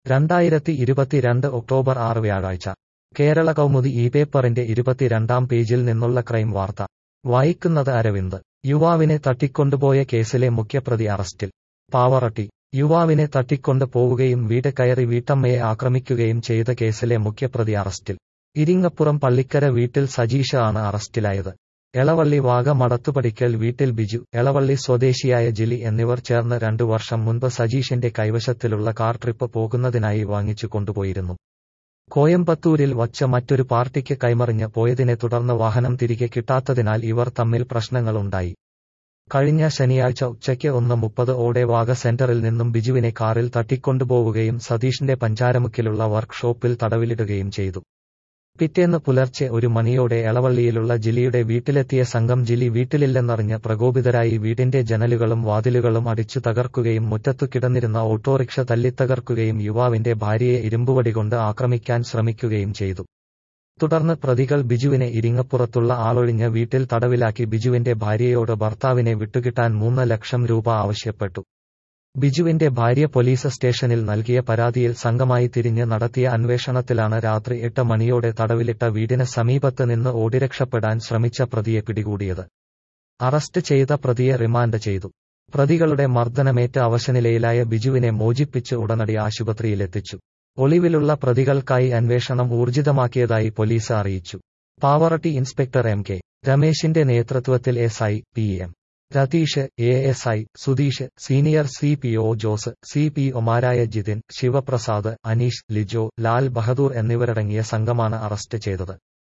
രണ്ടായിരത്തി ഇരുപത്തിരണ്ട് ഒക്ടോബർ ആറ് വ്യാഴാഴ്ച കേരള കൗമുദി ഈ പേപ്പറിന്റെ ഇരുപത്തിരണ്ടാം പേജിൽ നിന്നുള്ള ക്രൈം വാർത്ത വായിക്കുന്നത് അരവിന്ദ് യുവാവിനെ തട്ടിക്കൊണ്ടുപോയ കേസിലെ മുഖ്യപ്രതി അറസ്റ്റിൽ പാവറട്ടി യുവാവിനെ തട്ടിക്കൊണ്ട് പോവുകയും വീട് കയറി വീട്ടമ്മയെ ആക്രമിക്കുകയും ചെയ്ത കേസിലെ മുഖ്യപ്രതി അറസ്റ്റിൽ ഇരിങ്ങപ്പുറം പള്ളിക്കര വീട്ടിൽ സജീഷ ആണ് അറസ്റ്റിലായത് എളവള്ളി വാഗ മടത്തുപടിക്കൽ വീട്ടിൽ ബിജു എളവള്ളി സ്വദേശിയായ ജിലി എന്നിവർ ചേർന്ന് രണ്ടു വർഷം മുൻപ് സജീഷിന്റെ കൈവശത്തിലുള്ള കാർ ട്രിപ്പ് പോകുന്നതിനായി വാങ്ങിച്ചു കൊണ്ടുപോയിരുന്നു കോയമ്പത്തൂരിൽ വച്ച് മറ്റൊരു പാർട്ടിക്ക് കൈമറിഞ്ഞ് പോയതിനെ തുടർന്ന് വാഹനം തിരികെ കിട്ടാത്തതിനാൽ ഇവർ തമ്മിൽ പ്രശ്നങ്ങളുണ്ടായി കഴിഞ്ഞ ശനിയാഴ്ച ഉച്ചയ്ക്ക് ഒന്ന് മുപ്പത് ഓടെ വാഗ സെന്ററിൽ നിന്നും ബിജുവിനെ കാറിൽ തട്ടിക്കൊണ്ടുപോവുകയും സതീഷിന്റെ പഞ്ചാരമുക്കിലുള്ള വർക്ക്ഷോപ്പിൽ തടവിലിടുകയും ചെയ്തു പിറ്റേന്ന് പുലർച്ചെ ഒരു മണിയോടെ എളവള്ളിയിലുള്ള ജിലിയുടെ വീട്ടിലെത്തിയ സംഘം ജിലി വീട്ടിലില്ലെന്നറിഞ്ഞ് പ്രകോപിതരായി വീടിന്റെ ജനലുകളും വാതിലുകളും അടിച്ചു തകർക്കുകയും മുറ്റത്തു കിടന്നിരുന്ന ഓട്ടോറിക്ഷ തല്ലിത്തകർക്കുകയും യുവാവിന്റെ ഭാര്യയെ ഇരുമ്പുവടികൊണ്ട് ആക്രമിക്കാൻ ശ്രമിക്കുകയും ചെയ്തു തുടർന്ന് പ്രതികൾ ബിജുവിനെ ഇരിങ്ങപ്പുറത്തുള്ള ആളൊഴിഞ്ഞ വീട്ടിൽ തടവിലാക്കി ബിജുവിന്റെ ഭാര്യയോട് ഭർത്താവിനെ വിട്ടുകിട്ടാൻ മൂന്ന് ലക്ഷം രൂപ ആവശ്യപ്പെട്ടു ബിജുവിന്റെ ഭാര്യ പോലീസ് സ്റ്റേഷനിൽ നൽകിയ പരാതിയിൽ സംഘമായി തിരിഞ്ഞ് നടത്തിയ അന്വേഷണത്തിലാണ് രാത്രി എട്ട് മണിയോടെ തടവിലിട്ട വീടിന് സമീപത്ത് നിന്ന് ഓടിരക്ഷപ്പെടാൻ ശ്രമിച്ച പ്രതിയെ പിടികൂടിയത് അറസ്റ്റ് ചെയ്ത പ്രതിയെ റിമാൻഡ് ചെയ്തു പ്രതികളുടെ മർദ്ദനമേറ്റ് അവശനിലയിലായ ബിജുവിനെ മോചിപ്പിച്ച് ഉടനടി ആശുപത്രിയിലെത്തിച്ചു ഒളിവിലുള്ള പ്രതികൾക്കായി അന്വേഷണം ഊർജിതമാക്കിയതായി പോലീസ് അറിയിച്ചു പാവറട്ടി ഇൻസ്പെക്ടർ എം കെ രമേശിന്റെ നേതൃത്വത്തിൽ S I P M Ratheesh A S I Sudheesh senior C P O Jose C P ഒമാരായ ജിതിൻ ശിവപ്രസാദ് അനീഷ് ലിജോ ലാൽ ബഹദൂർ എന്നിവരടങ്ങിയ സംഘമാണ് അറസ്റ്റ് ചെയ്തത്